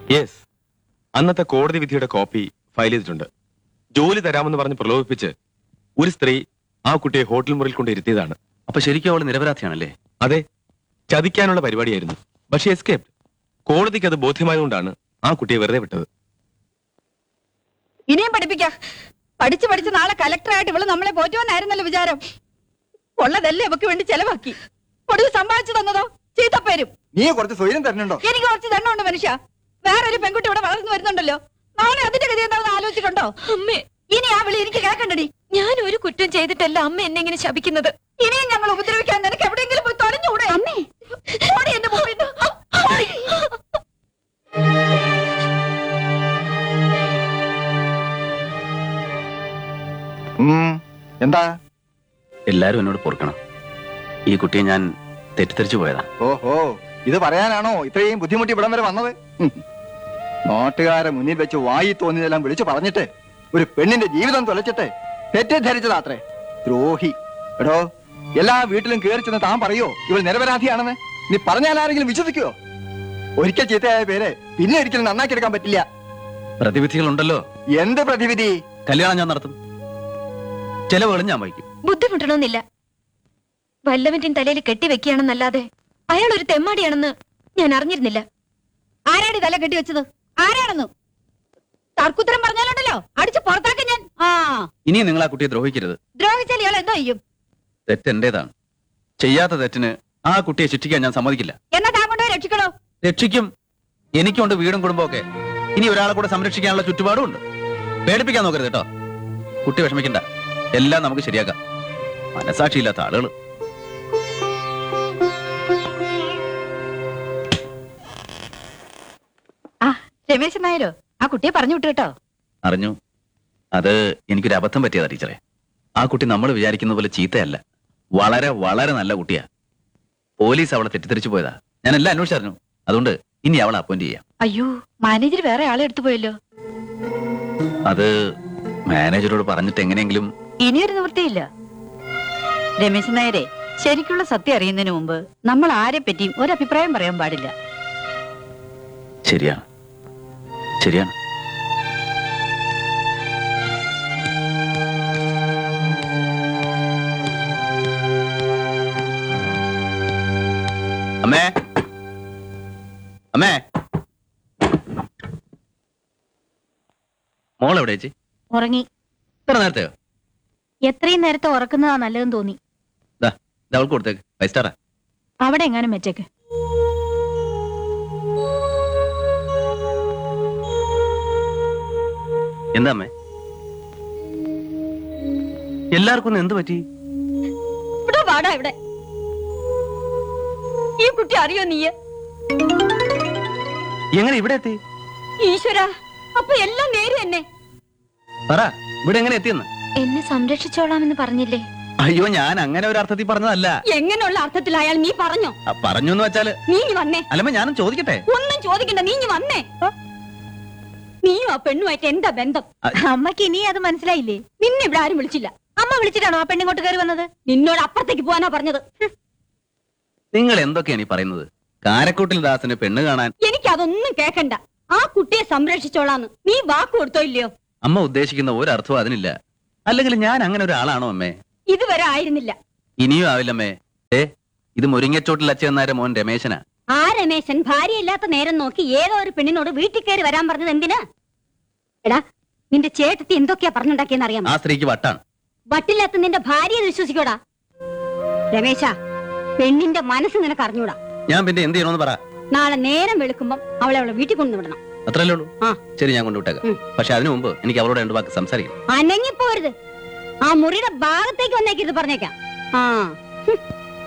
Yes അന്നത്തെ കോടതി വിധിയുടെ കോപ്പി ഫയൽ ചെയ്തിട്ടുണ്ട് ജോലി തരാമെന്ന് പറഞ്ഞ് പ്രലോഭിപ്പിച്ച് ഒരു സ്ത്രീ ആ കുട്ടിയെ ഹോട്ടൽ മുറിയിൽ കൊണ്ട് ഇരുത്തിയതാണ് അപ്പൊ ശരിക്കും അവൾ നിരപരാധിയാണല്ലേ അതെ ചതിക്കാനുള്ള പരിപാടിയായിരുന്നു പക്ഷേ എസ്കേപ്പ് കോടതിക്ക് അത് ബോധ്യമായതുകൊണ്ടാണ് ആ കുട്ടിയെ വെറുതെ വിട്ടത് ഇനിയും പഠിപ്പിക്കാം പഠിച്ച് പഠിച്ച് നാളെ കലക്ടറായിട്ട് ഇവള് നമ്മളെ പോറ്റുമെന്നായിരുന്നല്ലോ വിചാരം ഉള്ളതല്ലേ ഇവക്ക് വേണ്ടി ചെലവാക്കി ഒടുവിൽ സമ്പാദിച്ചു തന്നതോ ചീത്തപ്പേരും നീ കുറച്ച് സ്വയം തരണുണ്ടോ എനിക്ക് കുറച്ച് ദണ്ണമുണ്ട് മനുഷ്യ വേറൊരു പെൺകുട്ടി ഇവിടെ വളർന്നു വരുന്നുണ്ടല്ലോ നാളെ അതിന്റെ ഗതി എന്താണെന്ന് ആലോചിച്ചിട്ടുണ്ടോ അമ്മേ ഇനി ആ വിളി എനിക്ക് കേൾക്കണ്ടടി ഞാൻ ഒരു കുറ്റം ചെയ്തിട്ടല്ല അമ്മ എന്നെ ഇങ്ങനെ ശപിക്കുന്നത് ഇനിയും ഞങ്ങൾ ഉപദ്രവിക്കാൻ നിനക്ക് എവിടെയെങ്കിലും പോയി തൊലഞ്ഞുകൂടെ അമ്മേ ഓടി എന്റെ മുമ്പിൽ നിന്ന്. ഓടി. ഉം, എന്താ എല്ലാരും എന്നോട് പൊറുക്കണം ഈ കുട്ടിയെ ഞാൻ തെറ്റിദ്ധരിച്ചു പോയതാ ഓഹോ ഇത് പറയാനാണോ ഇത്രയും ബുദ്ധിമുട്ടി ഇവിടം വരെ വന്നത് ഉം. നാട്ടുകാരെ മുന്നിൽ വെച്ച് വായി തോന്നിയതെല്ലാം വിളിച്ചു പറഞ്ഞിട്ട് ഒരു പെണ്ണിന്റെ ജീവിതം തുലച്ചിട്ട് തെറ്റിദ്ധരിച്ചതാത്രേ ദ്രോഹി എടോ എല്ലാ വീട്ടിലും കയറി ചെന്ന് താൻ പറയോ ഇവൾ നിരപരാധിയാണെന്ന് നീ പറഞ്ഞാൽ ആരെങ്കിലും വിശ്വസിക്കുവോ ഒരിക്കൽ ചീത്തയായ പേര് പിന്നെ ഒരിക്കലും നന്നാക്കിയെടുക്കാൻ പറ്റില്ല പ്രതിവിധികളുണ്ടല്ലോ എന്ത് പ്രതിവിധി കല്യാണം ഞാൻ നടത്തും ചെലവുകളും ഞാൻ വഹിക്കും ബുദ്ധിമുട്ടണമെന്നില്ല വല്ലവന്റെ തലയിൽ കെട്ടിവെക്കുകയാണെന്നല്ലാതെ അയാൾ ഒരു തെമ്മാടിയാണെന്ന് ഞാൻ അറിഞ്ഞിരുന്നില്ല ആരാടി തല കെട്ടി വെച്ചത് ആരാണെന്ന് തർക്കുത്തരം പറഞ്ഞാലുണ്ടല്ലോ അടിച്ച് പുറത്താക്കി ഞാൻ ആ ഇനിയും നിങ്ങൾ ആ കുട്ടിയെ ദ്രോഹിക്കരുത് ദ്രോഹിച്ചാൽ ഇയാൾ എന്തോ ചെയ്യും തെറ്റ് എന്റേതാണ് ചെയ്യാത്ത തെറ്റിന് ആ കുട്ടിയെ ശിക്ഷിക്കാൻ ഞാൻ സമ്മതിക്കില്ല എന്നാ താൻ കൊണ്ടുപോയി രക്ഷിക്കണോ രക്ഷിക്കും എനിക്കുണ്ട് വീടും കുടുംബമൊക്കെ ഇനി ഒരാളെ കൂടെ സംരക്ഷിക്കാനുള്ള ചുറ്റുപാടും ഉണ്ട് പേടിപ്പിക്കാൻ നോക്കരുത് കേട്ടോ കുട്ടി വിഷമിക്കണ്ട എല്ലാം നമുക്ക് ശരിയാക്കാം മനസാക്ഷിയില്ലാത്ത ആളുകൾ ആ രമേശൻ നായരോ ആ കുട്ടിയെ പറഞ്ഞു വിട്ടു കേട്ടോ അറിഞ്ഞു അത് എനിക്കൊരു അബദ്ധം പറ്റിയതാ ടീച്ചറെ ആ കുട്ടി നമ്മൾ വിചാരിക്കുന്ന പോലെ ചീത്തയല്ല വളരെ വളരെ നല്ല കുട്ടിയാ പോലീസ് അവളെ തെറ്റിദ്ധരിച്ചു പോയതാ ഞാൻ എല്ലാം അന്വേഷിച്ചറിഞ്ഞു അതുകൊണ്ട് ഇനി അവളെ അപ്പോയിന്റ് ചെയ്യാം അയ്യോ മാനേജർ വേറെ ആളെ എടുത്തു പോയല്ലോ അത് മാനേജരോട് പറഞ്ഞിട്ട് എങ്ങനെയെങ്കിലും ഇനിയൊരു നിവൃത്തിയില്ല രമേശൻ നായരെ ശരിക്കുള്ള സത്യം അറിയുന്നതിന് മുമ്പ് നമ്മൾ ആരെ പറ്റിയും ഒരഭിപ്രായം പറയാൻ പാടില്ല ശരിയാണ് ശരിയാണ് അമ്മേ അമ്മേ മോൾ എവിടെ ചേച്ചി ഉറങ്ങി ഇത്ര നേരത്തെയോ എത്രയും നേരത്തെ ഉറക്കുന്നതാ നല്ലതെന്ന് തോന്നി ദാ ഇത് അവൾക്ക് കൊടുത്തേക്ക് ഫൈവ് സ്റ്റാറാ അവിടെ എങ്ങാനും വെച്ചേക്ക് എന്താ അമ്മേ എല്ലാവർക്കും ഒന്ന് എന്ത് പറ്റി ഇവിടെ വാടാ ഇവിടെ ഈ കുട്ടി അറിയോ നീ എങ്ങനെ ഇവിടെ എത്തി ഈശ്വര അപ്പൊ എല്ലാം നേര് തന്നെ പറ ഇവിടെ എങ്ങനെ എത്തിയെന്ന് എന്നെ സംരക്ഷിച്ചോളാമെന്ന് പറഞ്ഞില്ലേ അയ്യോ ഞാൻ അങ്ങനെ ഒരു അർത്ഥത്തിൽ പറഞ്ഞതല്ല എങ്ങനെയുള്ള അർത്ഥത്തിൽ അയാൾ നീ പറഞ്ഞോ ആ, പറഞ്ഞു എന്ന് വെച്ചാല് നീ ഇങ്ങ് വന്നേ അല്ലമ്മ ഞാനും ചോദിക്കട്ടെ ഒന്നും ചോദിക്കണ്ട നീ ഇങ്ങ് വന്നേ നീയും ആ പെണ്ണുമായിട്ട് എന്താ ബന്ധം അമ്മക്ക് ഇനി അത് മനസ്സിലായില്ലേ നിന്നെ ഇവിടെ ആരും വിളിച്ചില്ല അമ്മ വിളിച്ചിട്ടാണോ ആ പെണ്ണിങ്ങോട്ട് കയറി വന്നത് നിന്നോട് അപ്പുറത്തേക്ക് പോകാനാ പറഞ്ഞത് ഹും, നിങ്ങൾ എന്തൊക്കെയാണ് ഈ പറയുന്നത് കാരക്കൂട്ടിൽ ദാസിന് പെണ്ണ് കാണാൻ എനിക്ക് അതൊന്നും കേക്കണ്ട ആ കുട്ടിയെ സംരക്ഷിച്ചോളാന്ന് നീ വാക്ക് കൊടുത്തോ ഇല്ലയോ അമ്മ ഉദ്ദേശിക്കുന്ന ഒരർത്ഥവും അതിനില്ല അല്ലെങ്കിൽ ഞാൻ അങ്ങനെ ഒരാളാണോ അമ്മേ ഇതുവരെ ആയിരുന്നില്ല ഇനിയും ആവില്ലമ്മേ ഏ ഇത് മുരിങ്ങച്ചോട്ടിൽ അച്ഛനായ മോൻ രമേശനാ ആ രമേശൻ ഭാര്യയില്ലാത്ത നേരം നോക്കി ഏതോ ഒരു പെണ്ണിനോട് വീട്ടിൽ കയറി വരാൻ പറഞ്ഞത് എന്തിനാ എടാ നിന്റെ ചേട്ടത്തി എന്തൊക്കെയാ പറഞ്ഞുണ്ടാക്കിയെന്ന് അറിയാമോ ആ സ്ത്രീക്ക് വട്ടാണ് വട്ടില്ലാത്ത നിന്റെ ഭാര്യയെ വിശ്വസിക്കോടാ രമേശ പെണ്ണിന്റെ മനസ്സ് നിനക്ക് അറിഞ്ഞൂടാ ഞാൻ പിന്നെ എന്ത് ചെയ്യണമെന്ന് പറ നാളെ നേരം വെളുക്കുമ്പം അവളെ അവളെ വീട്ടിൽ കൊണ്ടുവിടണം അത്രല്ലേ ഉള്ളൂ ആ. ശരി ഞാൻ കൊണ്ടുവിട്ടേക്കാം ഉം. പക്ഷെ അതിനു മുമ്പ് എനിക്ക് അവളോട് രണ്ട് വാക്ക് സംസാരിക്കണം അനങ്ങിപ്പോരുത് ആ മുറിയുടെ ഭാഗത്തേക്ക് വന്നേക്കരുത് പറഞ്ഞേക്കാം ആ ഹും.